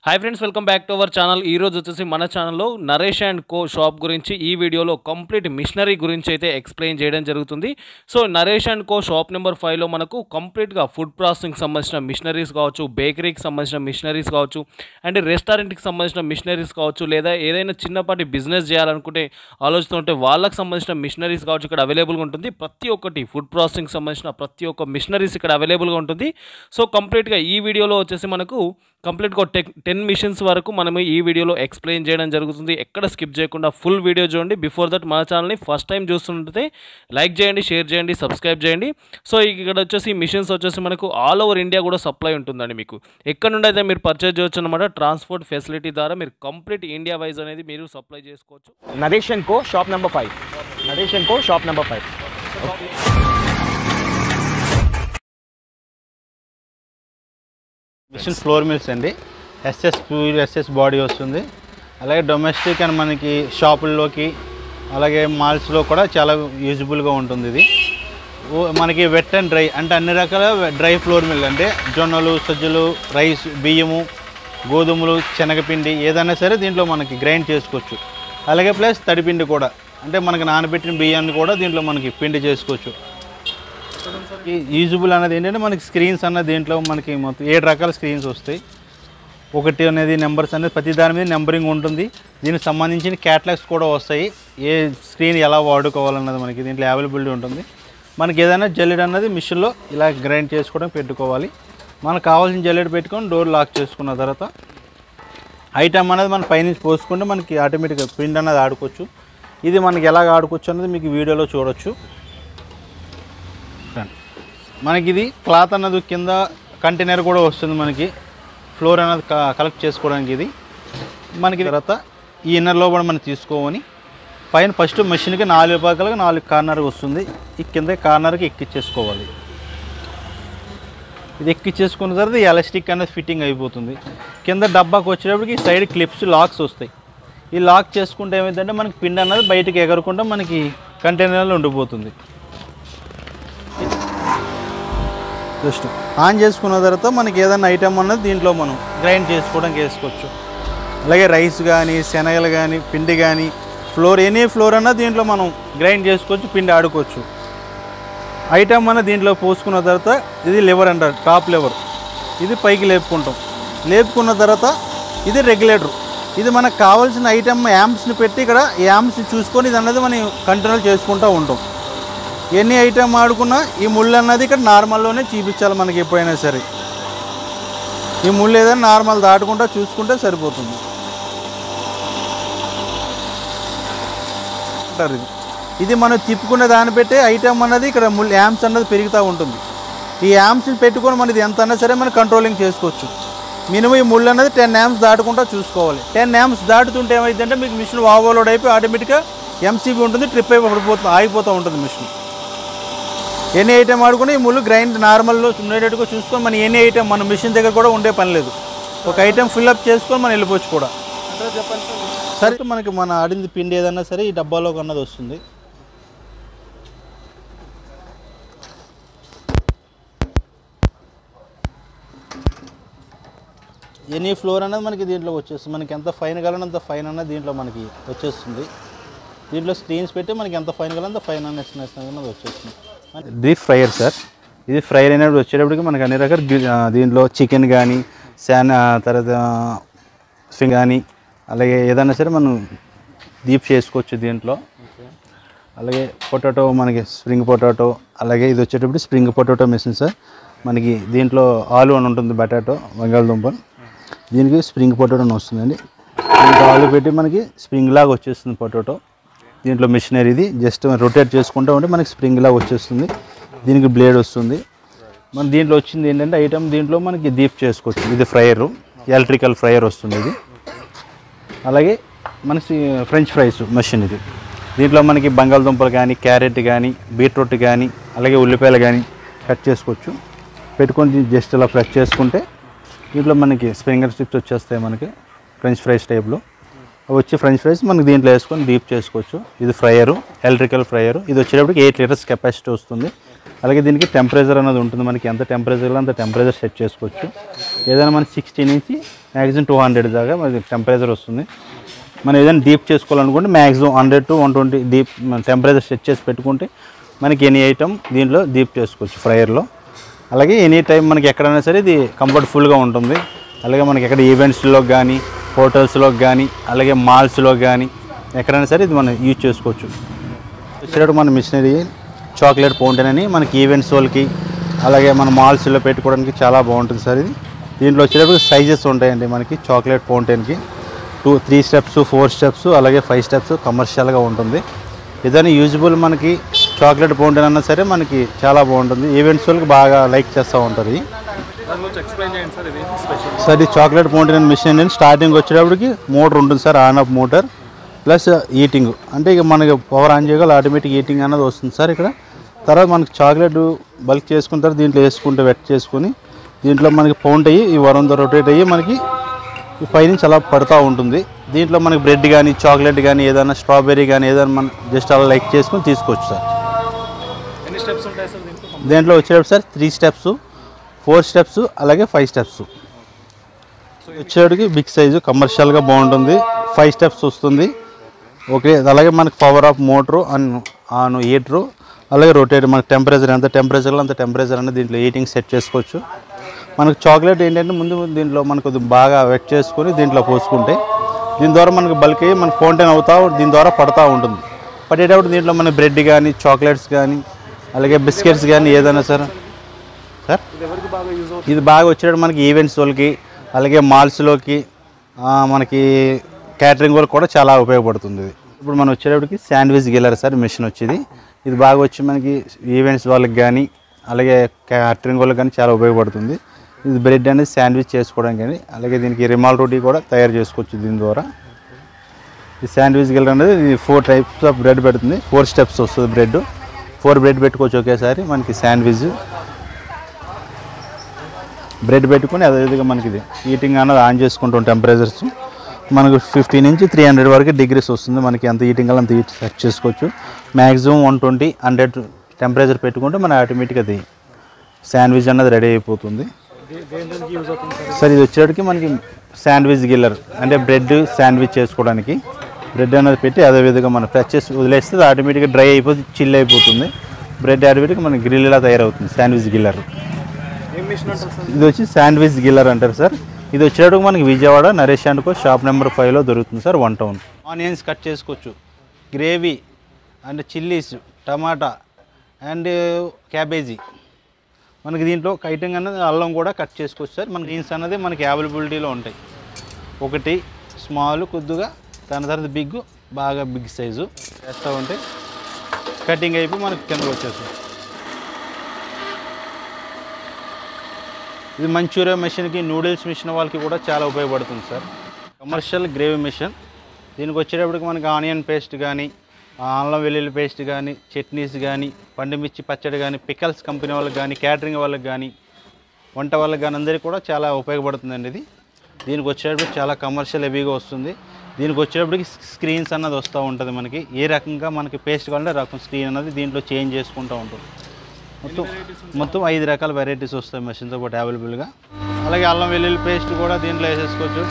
hi friends welcome back to our channel ఈ రోజు వచ్చేసి మన ఛానల్లో నరేష్ అండ్ కో షాప్ గురించి ఈ వీడియోలో కంప్లీట్ మిషనరీ గురించి అయితే ఎక్స్ప్లెయిన్ చేయడం జరుగుతుంది so Naresh and co shop number ఫైవ్లో మనకు కంప్లీట్గా ఫుడ్ ప్రాసెసింగ్ సంబంధించిన మిషనరీస్ కావచ్చు బేకరీకి సంబంధించిన మిషనరీస్ కావచ్చు అండ్ రెస్టారెంట్కి సంబంధించిన మిషనరీస్ కావచ్చు లేదా ఏదైనా చిన్నపాటి బిజినెస్ చేయాలనుకుంటే ఆలోచిస్తుంటే వాళ్ళకి సంబంధించిన మిషనరీస్ కావచ్చు ఇక్కడ అవైలబుల్గా ఉంటుంది ప్రతి ఒక్కటి ఫుడ్ ప్రాసెసింగ్ సంబంధించిన ప్రతి ఒక్క మిషనరీస్ ఇక్కడ అవైలబుల్గా ఉంటుంది సో కంప్లీట్గా ఈ వీడియోలో వచ్చేసి మనకు కంప్లీట్గా టెక్ టెన్ మిషన్స్ వరకు మనం ఈ వీడియోలో ఎక్స్ప్లెయిన్ చేయడం జరుగుతుంది ఎక్కడ స్కిప్ చేయకుండా ఫుల్ వీడియో చూడండి బిఫోర్ దట్ మన ఛానల్ని ఫస్ట్ టైం చూస్తుంటే లైక్ చేయండి షేర్ చేయండి సబ్స్క్రైబ్ చేయండి సో ఇక్కడ వచ్చేసి మిషన్స్ వచ్చేసి మనకు ఆల్ ఓవర్ ఇండియా కూడా సప్లై ఉంటుందండి మీకు ఎక్కడ నుండి అయితే మీరు పర్చేజ్ చేయొచ్చు అనమాట ట్రాన్స్పోర్ట్ ఫెసిలిటీ ద్వారా మీరు కంప్లీట్ ఇండియా వైజ్ అనేది మీరు సప్లై చేసుకోవచ్చు Naresh and co shop number five Naresh and co shop number five machine flour mills అండి ఎస్ఎస్ ప్యూర్ ఎస్ఎస్ బాడీ వస్తుంది అలాగే డొమెస్టిక్ అండ్ మనకి షాపుల్లోకి అలాగే మాల్స్లో కూడా చాలా యూజబుల్గా ఉంటుంది ఇది ఓ- మనకి వెట్ అండ్ డ్రై అంటే అన్ని రకాల డ్రై ఫ్లోర్ మిల్ అంటే జొన్నలు సజ్జలు రైస్ బియ్యము గోధుమలు శనగపిండి ఏదైనా సరే దీంట్లో మనకి గ్రైండ్ చేసుకోవచ్చు అలాగే ప్లస్ తడిపిండి కూడా అంటే మనకి నానబెట్టిన బియ్యాన్ని కూడా దీంట్లో మనకి పిండి చేసుకోవచ్చు ఈ యూజబుల్ అనేది ఏంటంటే మనకి స్క్రీన్స్ అన్న దీంట్లో మనకి మొత్తం ఏడు రకాల స్క్రీన్స్ వస్తాయి ఒకటి అనేది నెంబర్స్ అనేది ప్రతి దాని మీద నెంబరింగ్ ఉంటుంది దీనికి సంబంధించిన క్యాటలాగ్స్ కూడా వస్తాయి ఏ స్క్రీన్ ఎలా వాడుకోవాలన్నది మనకి దీంట్లో అవైలబిలిటీ ఉంటుంది మనకి ఏదైనా జల్లెడ్ అన్నది మిషన్లో ఇలా గ్రైండ్ చేసుకోవడం పెట్టుకోవాలి మనకు కావాల్సిన జల్లెడ్ పెట్టుకొని డోర్ లాక్ చేసుకున్న తర్వాత ఐటమ్ అనేది మనం పైనుంచి పోసుకుంటే మనకి ఆటోమేటిక్గా పిండి అన్నది ఆడుకోవచ్చు ఇది మనకి ఎలా ఆడుకోవచ్చు అనేది మీకు వీడియోలో చూడొచ్చు మనకి ఇది క్లాత్ అన్నది కింద కంటైనర్ కూడా వస్తుంది మనకి ఫ్లోర్ అన్నది క- కలెక్ట్ చేసుకోవడానికి ఇది మనకి తర్వాత ఈ ఇన్నర్ లోపల మనం తీసుకోవని పైన ఫస్ట్ మెషిన్కి నాలుగు పక్కలుగా నాలుగు కార్నర్ వస్తుంది ఈ కింద కార్నర్కి ఎక్కిచ్చేసుకోవాలి ఇది ఎక్కిచ్చేసుకున్న తర్వాత ఈ ఎలాస్టిక్ అనేది ఫిట్టింగ్ అయిపోతుంది కింద డబ్బాకి వచ్చేటప్పటికి సైడ్ క్లిప్స్ లాక్స్ వస్తాయి ఈ లాక్ చేసుకుంటే ఏమైందంటే మనకి పిండి అన్నది బయటకి ఎగరకుండా మనకి కంటైనర్లో ఉండిపోతుంది జస్ట్ ఆన్ చేసుకున్న తర్వాత మనకి ఏదైనా ఐటమ్ అన్నది దీంట్లో మనం గ్రైండ్ చేసుకోవడానికి వేసుకోవచ్చు అలాగే రైస్ కానీ శనగలు కానీ పిండి కానీ ఫ్లోర్ ఎనీ ఫ్లోర్ అన్న దీంట్లో మనం గ్రైండ్ చేసుకోవచ్చు పిండి ఆడుకోవచ్చు ఐటమ్ అన్న దీంట్లో పోసుకున్న తర్వాత ఇది లివర్ అంటారు టాప్ లివర్ ఇది పైకి లేపుకుంటాం లేపుకున్న తర్వాత ఇది రెగ్యులేటర్ ఇది మనకు కావాల్సిన ఐటమ్ యాంప్స్ని పెట్టి ఇక్కడ యాంప్స్ని చూసుకొని ఇది అన్నది మనం కంట్రోల్ చేసుకుంటూ ఉంటాం ఎన్ని ఐటమ్ ఆడుకున్నా ఈ ముళ్ళు అన్నది ఇక్కడ నార్మల్లోనే చూపించాలి మనకి ఎప్పుడైనా సరే ఈ ముళ్ళు ఏదైనా నార్మల్ దాటుకుంటా చూసుకుంటే సరిపోతుంది అంటారు ఇది ఇది మనం తిప్పుకునే దాన్ని పెట్టి ఐటమ్ అన్నది ఇక్కడ ముళ్ళు యాంప్స్ అన్నది పెరుగుతూ ఉంటుంది ఈ యాంప్స్ని పెట్టుకొని మనం ఇది ఎంత అన్నా సరే మనం కంట్రోలింగ్ చేసుకోవచ్చు మినిమం ఈ ముళ్ళు అన్నది టెన్ యాంప్స్ దాటుకుంటా చూసుకోవాలి టెన్ యాంప్స్ దాటుతుంటే ఏమైందంటే మీకు మిషన్ ఓవర్లోడ్ అయిపోయి ఆటోమేటిక్గా ఎంసీబీ ఉంటుంది ట్రిప్ అయిపోయి పడిపోతుంది ఆగిపోతూ ఉంటుంది మిషన్ ఎన్ని ఐటమ్ ఆడుకుని ఈ ముళ్ళు గ్రైండ్ నార్మల్లో ఉండేటట్టుగా చూసుకొని మన ఎన్ని ఐటమ్ మన మిషన్ దగ్గర కూడా ఉండే పని లేదు ఒక ఐటమ్ ఫిల్అప్ చేసుకొని మనం వెళ్ళిపోవచ్చు కూడా సరే మనకి మన ఆడింది పిండి ఏదన్నా సరే ఈ డబ్బాలోకి అన్నది వస్తుంది ఎనీ ఫ్లోర్ అనేది మనకి దీంట్లో వచ్చేస్తుంది మనకి ఎంత ఫైన్ కావాలంటే అంత ఫైన్ అన్నది దీంట్లో మనకి వచ్చేస్తుంది దీంట్లో స్క్రీన్స్ పెట్టి మనకి ఎంత ఫైన్ కావాలంటే అంత ఫైన్ అన్నది అన్నది వచ్చేస్తుంది డీప్ ఫ్రైయర్ సార్ ఇది ఫ్రైర్ అయినప్పుడు వచ్చేటప్పటికి మనకి అన్ని రకాల గి- ఆ, దీంట్లో చికెన్ కానీ శాన్ ఆ, తర్వాత స్వింగ్ కానీ అలాగే ఏదైనా సరే మనం డీప్ చేసుకోవచ్చు దీంట్లో అలాగే పొటాటో మనకి స్ప్రింగ్ పొటాటో అలాగే ఇది వచ్చేటప్పుడు స్ప్రింగ్ పొటాటో మిషన్ సార్ మనకి దీంట్లో ఆలు అని ఉంటుంది బటాటో బంగాళదుంప దీనికి స్ప్రింగ్ పొటాటో అని వస్తుందండి దీంట్లో ఆలు పెట్టి మనకి స్ప్రింగ్ లాగా వచ్చేస్తుంది పొటాటో దీంట్లో మిషనరీ ఇది జస్ట్ రొటేట్ చేసుకుంటూ ఉంటే మనకి స్ప్రింగ్ లాగా వచ్చేస్తుంది దీనికి బ్లేడ్ వస్తుంది మన దీంట్లో వచ్చింది ఏంటంటే ఐటమ్ దీంట్లో మనకి డీప్ చేసుకోవచ్చు ఇది ఫ్రైయర్ ఎలక్ట్రికల్ ఫ్రైయర్ వస్తుంది ఇది అలాగే మనకి ఫ్రెంచ్ ఫ్రైస్ మెషిన్ ఇది దీంట్లో మనకి బంగాళదుంపలు కానీ క్యారెట్ కానీ బీట్రూట్ కానీ అలాగే ఉల్లిపాయలు కానీ కట్ చేసుకోవచ్చు పెట్టుకొని జస్ట్ ఇలా ప్రెస్ చేసుకుంటే దీంట్లో మనకి స్ప్రింగర్ స్టిక్స్ వచ్చేస్తాయి మనకి ఫ్రెంచ్ ఫ్రైస్ టైప్లో అవి వచ్చి ఫ్రెంచ్ ఫ్రైస్ మనకి దీంట్లో వేసుకొని డీప్ చేసుకోవచ్చు ఇది ఫ్రైయరు ఎలక్ట్రికల్ ఫ్రైయర్ ఇది వచ్చేటప్పటికి ఎయిట్ లీటర్స్ కెపాసిటీ వస్తుంది అలాగే దీనికి టెంపరేచర్ అనేది ఉంటుంది మనకి ఎంత టెంపరేచర్లో అంత టెంపరేచర్ సెట్ చేసుకోవచ్చు ఏదైనా మన సిక్స్టీ నుంచి మ్యాక్సిమం టూ హండ్రెడ్ దాకా మనకి టెంపరేచర్ వస్తుంది మనం ఏదైనా డీప్ చేసుకోవాలనుకుంటే maximum hundred to one twenty deep temperature set చేసి పెట్టుకుంటే మనకి ఎనీ ఐటమ్ దీంట్లో డీప్ చేసుకోవచ్చు ఫ్రైయర్లో అలాగే ఎనీ టైం మనకి ఎక్కడైనా సరే ఇది కంఫర్టబుల్గా ఉంటుంది అలాగే మనకి ఎక్కడ ఈవెంట్స్లో కానీ హోటల్స్లో కానీ అలాగే మాల్స్లో కానీ ఎక్కడైనా సరే ఇది మనం యూజ్ చేసుకోవచ్చు వచ్చేటప్పుడు మన మిషనరీ చాక్లెట్ ఫౌంటైన్ అని మనకి ఈవెంట్స్ వాళ్ళకి అలాగే మన మాల్స్లో పెట్టుకోవడానికి చాలా బాగుంటుంది సార్ ఇది దీంట్లో వచ్చేటప్పుడు సైజెస్ ఉంటాయండి మనకి చాక్లెట్ ఫౌంటైన్కి two three steps four steps అలాగే ఫైవ్ స్టెప్స్ కమర్షియల్గా ఉంటుంది ఏదైనా యూజబుల్ మనకి చాక్లెట్ ఫౌంటైన్ అన్నా సరే మనకి చాలా బాగుంటుంది ఈవెంట్స్ వాళ్ళకి బాగా లైక్ చేస్తూ ఉంటారు ఇది దాని గురించి ఎక్స్ప్లెయిన్ చేయండి సార్ ఇది స్పెషల్ సార్ ఈ చాక్లెట్ ఫౌంటైన్ మిషన్ అండి స్టార్టింగ్ వచ్చేటప్పటికి మోటార్ ఉంటుంది sir on off motor plus heating అంటే ఇక మనకి పవర్ ఆన్ చేయగల ఆటోమేటిక్ ఈటింగ్ అన్నది వస్తుంది సార్ ఇక్కడ తర్వాత మనకి చాక్లెట్ బల్క్ చేసుకున్న తర్వాత దీంట్లో వేసుకుంటే వెట్ చేసుకుని దీంట్లో మనకి పౌంట్ అయ్యి ఈ వరంతో రొటేట్ అయ్యి మనకి ఈ పైనుంచి అలా పడుతూ ఉంటుంది దీంట్లో మనకి బ్రెడ్ కానీ చాక్లెట్ కానీ ఏదైనా స్ట్రాబెర్రీ కానీ ఏదైనా మనం జస్ట్ అలా లైక్ చేసుకుని తీసుకోవచ్చు సార్ ఎన్ని స్టెప్స్ ఉంటాయి సార్ దీంట్లో దీంట్లో వచ్చేటప్పుడు sir three steps four steps అలాగే ఫైవ్ స్టెప్స్ వచ్చేటికి బిగ్ సైజు కమర్షియల్గా బాగుంటుంది ఫైవ్ స్టెప్స్ వస్తుంది ఓకే అలాగే మనకి power off motor and on heater అలాగే రొటేట్ మనకి టెంపరేచర్ ఎంత టెంపరేచర్లో అంత టెంపరేచర్ అనేది దీంట్లో హీటింగ్ సెట్ చేసుకోవచ్చు మనకు చాక్లెట్ ఏంటంటే ముందు దీంట్లో మనకు కొద్దిగా బాగా వెట్ చేసుకొని దీంట్లో పోసుకుంటే దీని ద్వారా మనకు బల్క్ అయ్యి మనకు ఫౌంటైన్ అవుతా దీని ద్వారా పడతా ఉంటుంది పడేటప్పుడు దీంట్లో మన బ్రెడ్ కానీ చాక్లెట్స్ కానీ అలాగే బిస్కెట్స్ కానీ ఏదైనా సరే సార్ ఇది ఎవరికి బాగా యూజ్ అవుతుంది ఇది బాగా వచ్చేటప్పుడు మనకి ఈవెంట్స్ వాళ్ళకి అలాగే మాల్స్లోకి మనకి క్యాటరింగ్ వాళ్ళకి కూడా చాలా ఉపయోగపడుతుంది ఇది ఇప్పుడు మనం వచ్చేటప్పటికి శాండ్విచ్ గిల్లర్ సార్ మిషన్ వచ్చేది ఇది బాగా వచ్చి మనకి ఈవెంట్స్ వాళ్ళకి కానీ అలాగే క్యాటరింగ్ వాళ్ళకి కానీ చాలా ఉపయోగపడుతుంది ఇది బ్రెడ్ అనేది శాండ్విచ్ చేసుకోవడానికి కానీ అలాగే దీనికి రిమాల్ రోటీ కూడా తయారు చేసుకోవచ్చు దీని ద్వారా ఈ శాండ్విచ్ గిల్లర్ అనేది ఫోర్ టైప్స్ ఆఫ్ బ్రెడ్ పెడుతుంది ఫోర్ స్టెప్స్ వస్తుంది బ్రెడ్ ఫోర్ బ్రెడ్ పెట్టుకోవచ్చు ఒకేసారి మనకి శాండ్విచ్ బ్రెడ్ పెట్టుకొని అదేవిధంగా మనకి ఇది హీటింగ్ అన్నది ఆన్ చేసుకుంటాం టెంపరేచర్స్ మనకు ఫిఫ్టీ నుంచి త్రీ హండ్రెడ్ వరకు డిగ్రీస్ వస్తుంది మనకి ఎంత హీటింగ్ కావాలో అంత హీట్ సెట్ చేసుకోవచ్చు maximum one twenty hundred temperature పెట్టుకుంటే మన ఆటోమేటిక్గా అది శాండ్విచ్ అన్నది రెడీ అయిపోతుంది దేని దేనికి యూజ్ అవుతుంది సార్ సార్ ఇది వచ్చేటికి మనకి శాండ్విచ్ గిల్లర్ అంటే బ్రెడ్ శాండ్విచ్ చేసుకోవడానికి బ్రెడ్ అనేది పెట్టి అదే విధంగా మనం ప్రెస్ చేసి వదిలేస్తే అది ఆటోమేటిక్గా డ్రై అయిపోతుంది చిల్ అయిపోతుంది బ్రెడ్ ఆటోమేటిక్గా మనకి గ్రిల్ ఇలా తయారవుతుంది శాండ్విచ్ గిల్లర్ ఏం మిషన్ అంటారు సార్ ఇది వచ్చి శాండ్విచ్ గిల్లర్ అంటారు సార్ ఇది వచ్చేటప్పుడు మనకి Vijayawada Naresh and co shop number ఫైవ్లో దొరుకుతుంది sir one town onions cut చేసుకోవచ్చు gravy and chillies tomato and cabbage మనకి దీంట్లో కైటింగ్ అన్నది అల్లం కూడా కట్ చేసుకోవచ్చు సార్ మన గ్రీన్స్ అన్నది మనకి అవైలబిలిటీలో ఉంటాయి ఒకటి స్మాల్ కొద్దిగా దాని తర్వాత బిగ్ బాగా బిగ్ సైజు వేస్తూ ఉంటే కటింగ్ అయిపోయి మనకి కిందకు వచ్చేస్తుంది ఇది మంచూరియా మిషన్కి నూడిల్స్ మిషన్ వాళ్ళకి కూడా చాలా ఉపయోగపడుతుంది సార్ కమర్షియల్ గ్రేవీ మిషన్ దీనికి వచ్చేటప్పటికి మనకి ఆనియన్ పేస్ట్ కానీ అల్లం వెల్లుల్లి పేస్ట్ కానీ చట్నీస్ కానీ పండుమిర్చి పచ్చడి కానీ పికల్స్ కంపెనీ వాళ్ళకి కానీ క్యాటరింగ్ వాళ్ళకి కానీ వంట వాళ్ళకి కానీ అందరికీ కూడా చాలా ఉపయోగపడుతుందండి ఇది దీనికి వచ్చేటప్పటికి చాలా కమర్షియల్ హెవీగా వస్తుంది దీనికి వచ్చేటప్పటికి స్క్రీన్స్ అన్నది వస్తూ ఉంటుంది మనకి ఏ రకంగా మనకి పేస్ట్ కావాలంటే ఆ రకం స్క్రీన్ అన్నది దీంట్లో చేంజ్ చేసుకుంటూ ఉంటుంది మొత్తం మొత్తం ఐదు రకాల వెరైటీస్ వస్తాయి మెషిన్తో పాటు అవైలబుల్గా అలాగే అల్లం వెల్లుల్లి పేస్ట్ కూడా దీంట్లో వేసేసుకోవచ్చు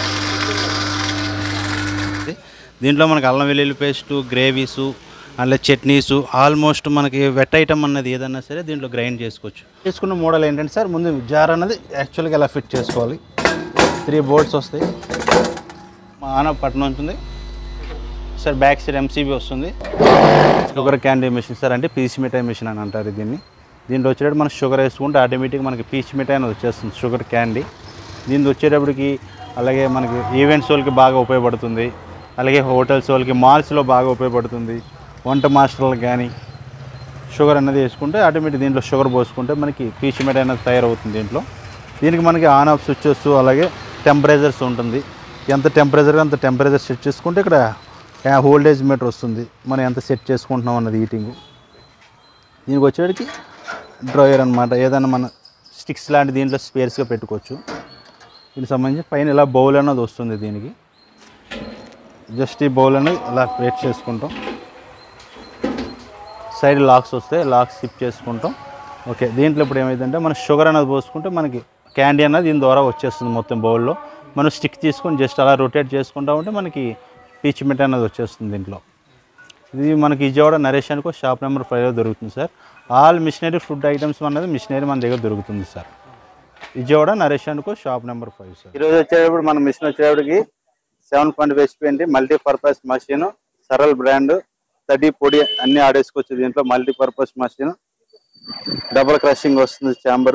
దీంట్లో మనకి అల్లం వెల్లుల్లి పేస్టు గ్రేవీసు అలా చట్నీసు ఆల్మోస్ట్ మనకి వెట్ ఐటమ్ అన్నది ఏదన్నా సరే దీంట్లో గ్రైండ్ చేసుకోవచ్చు చేసుకున్న మోడల్ ఏంటంటే సార్ ముందు జార్ అన్నది యాక్చువల్గా ఎలా ఫిట్ చేసుకోవాలి త్రీ బోర్డ్స్ వస్తాయి మా ఆన పట్టణం ఉంటుంది సార్ బ్యాక్ సైడ్ ఎంసీబీ వస్తుంది షుగర్ క్యాండీ మిషన్ సార్ అంటే పీచ్ మిఠాయి మిషన్ అని అంటారు దీన్ని దీంట్లో వచ్చేటప్పుడు మనం షుగర్ వేసుకుంటే ఆటోమేటిక్గా మనకి పీచ్ మిఠాయి అనేది వచ్చేస్తుంది షుగర్ క్యాండీ దీంట్లో వచ్చేటప్పటికి అలాగే మనకి ఈవెంట్స్ వాళ్ళకి బాగా ఉపయోగపడుతుంది అలాగే హోటల్స్ వాళ్ళకి మాల్స్లో బాగా ఉపయోగపడుతుంది వంట మాస్టర్లకు కానీ షుగర్ అనేది వేసుకుంటే ఆటోమేటిక్ దీంట్లో షుగర్ పోసుకుంటే మనకి పీచ్ మిఠాయి అనేది తయారవుతుంది దీంట్లో దీనికి మనకి ఆన్ ఆఫ్ స్విచ్చెస్ అలాగే టెంపరేచర్స్ ఉంటుంది ఎంత టెంపరేచర్ అంత టెంపరేచర్ సెట్ చేసుకుంటే ఇక్కడ హోల్డేజ్ మీటర్ వస్తుంది మనం ఎంత సెట్ చేసుకుంటున్నాం అన్నది హీటింగ్ దీనికి వచ్చేటికి డ్రాయర్ అనమాట ఏదైనా మన స్టిక్స్ లాంటి దీంట్లో స్పేర్స్గా పెట్టుకోవచ్చు దీనికి సంబంధించి పైన ఇలా బౌల్ అన్నది వస్తుంది దీనికి జస్ట్ ఈ బౌల్ అనేది ఇలా ప్లేట్ చేసుకుంటాం సైడ్ లాక్స్ వస్తాయి లాక్స్ సిప్ చేసుకుంటాం ఓకే దీంట్లో ఇప్పుడు ఏమైందంటే మన షుగర్ అనేది పోసుకుంటే మనకి క్యాండీ అనేది దీని ద్వారా వచ్చేస్తుంది మొత్తం బౌల్లో మనం స్టిక్ తీసుకొని జస్ట్ అలా రొటేట్ చేసుకుంటా ఉంటే మనకి పీచ్ మిట్ అనేది వచ్చేస్తుంది దీంట్లో ఇది మనకి విజయవాడ నరేష్ అనుకో షాప్ నెంబర్ ఫైవ్లో దొరుకుతుంది sir all machinery food items అనేది మిషనరీ మన దగ్గర దొరుకుతుంది సార్ విజయవాడ నరేష్ అనుకో షాప్ నెంబర్ ఫైవ్ సార్ ఈరోజు వచ్చేటప్పుడు మన మిషన్ వచ్చేటప్పటికి సెవెన్ పాయింట్ వేస్ట్ ఏంటి మల్టీపర్పస్ మషిన్ సరల్ బ్రాండ్ తడి పొడి అన్ని ఆడేసుకోవచ్చు దీంట్లో మల్టీపర్పస్ మషిన్ డబుల్ క్రషింగ్ వస్తుంది chamber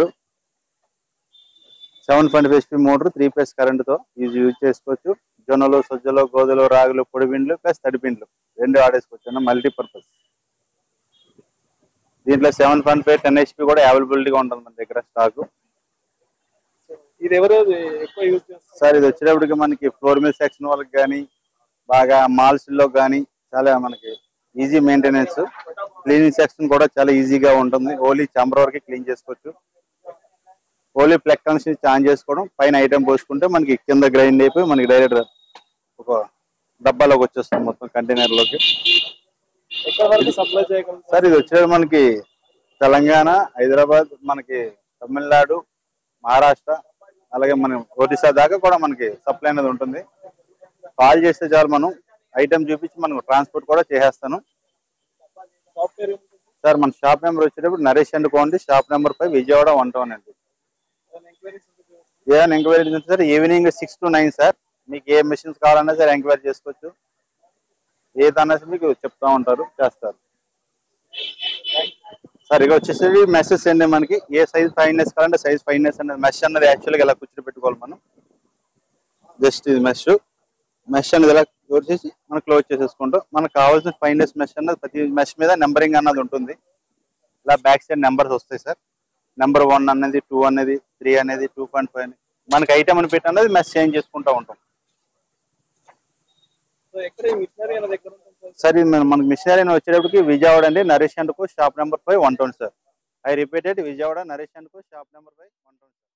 seven point HP motor three phase కరెంట్తో ఇది యూజ్ చేసుకోవచ్చు జొన్నలు సజ్జలు గోధులు రాగులు పొడి పిండ్లు ప్లస్ తడి పిండ్లు రెండు ఆడేసుకోవచ్చు మల్టీపర్పస్ దీంట్లో seven point five ten HP కూడా అవైలబిలిటీగా ఉంటుంది మన దగ్గర స్టాక్ ఇది ఎవరు ఎక్కువ యూజ్ చేస్తారు సార్ ఇది వచ్చేటప్పటికి మనకి ఫ్లోర్ మీద సెక్షన్ వాళ్ళకి కానీ బాగా మాల్స్ లో కానీ చాలా మనకి ఈజీ మెయింటెనెన్స్ క్లీనింగ్ సెక్షన్ కూడా చాలా ఈజీగా ఉంటుంది ఓన్లీ చంబర్ వరకు క్లీన్ చేసుకోవచ్చు ఓన్లీ ప్లగ్ కనెక్షన్ ఆన్ చేసుకోవడం పైన ఐటమ్ పోసుకుంటే మనకి కింద గ్రైండ్ అయిపోయి మనకి డైరెక్ట్ ఒక డబ్బాలోకి వచ్చేస్తుంది మొత్తం కంటైనర్ లోకి ఎక్కడ వరకు సప్లై చేయగలం సార్ ఇది వచ్చేది మనకి తెలంగాణ హైదరాబాద్ మనకి తమిళనాడు మహారాష్ట్ర అలాగే మన ఒడిశా దాకా కూడా మనకి సప్లై అనేది ఉంటుంది కాల్ చేస్తే చాలు మనం ఐటమ్ చూపించి మనకు ట్రాన్స్పోర్ట్ కూడా చేసేస్తాను సాఫ్ట్వేర్ సార్ మన షాప్ నెంబర్ వచ్చేటప్పుడు నరేష్ అండ్ కోండి shop number five Vijayawada one town అండి ఎంక్వైరీస్ ఏదైనా ఎంక్వైరీ ఉంది sir evening six to nine sir మీకు ఏ మెషిన్స్ కావాలన్నా సార్ ఎంక్వైరీ చేసుకోవచ్చు ఏదన్నా సరే మీకు చెప్తా ఉంటారు చేస్తారు సార్ ఇక వచ్చేసి మెసేజ్ అండి మనకి ఏ సైజ్ ఫైవ్నెస్ కావాలంటే సైజ్ ఫైవ్నెస్ అనేది మెష్ అన్నది యాక్చువల్గా ఇలా కూర్చొని పెట్టుకోవాలి మనం జస్ట్ ఇది మెష్ మెష్ అనేది ఇలా క్లోజ్ చేసి మనం క్లోజ్ చేసేసుకుంటాం మనకు కావాల్సిన ఫైవ్నెస్ మెష్ అన్నది ప్రతి మెష్ మీద నెంబరింగ్ అన్నది ఉంటుంది ఇలా బ్యాక్ సైడ్ నెంబర్స్ వస్తాయి సార్ నెంబర్ వన్ అనేది టూ అనేది త్రీ అనేది టూ పాయింట్ ఫైవ్ మనకి ఐటమ్ అని పెట్టి అనేది మెస్ చేంజ్ చేసుకుంటూ ఉంటాం సో ఎక్కడ ఈ మిషనరీ అనే దగ్గర ఉంటుంది సార్ సార్ ఇది మన- మనకి మిషనరీ వచ్చేటప్పటికి విజయవాడ అండి Naresh and co shop number five one town sir I repeated Vijayawada Naresh and co shop number five one town sir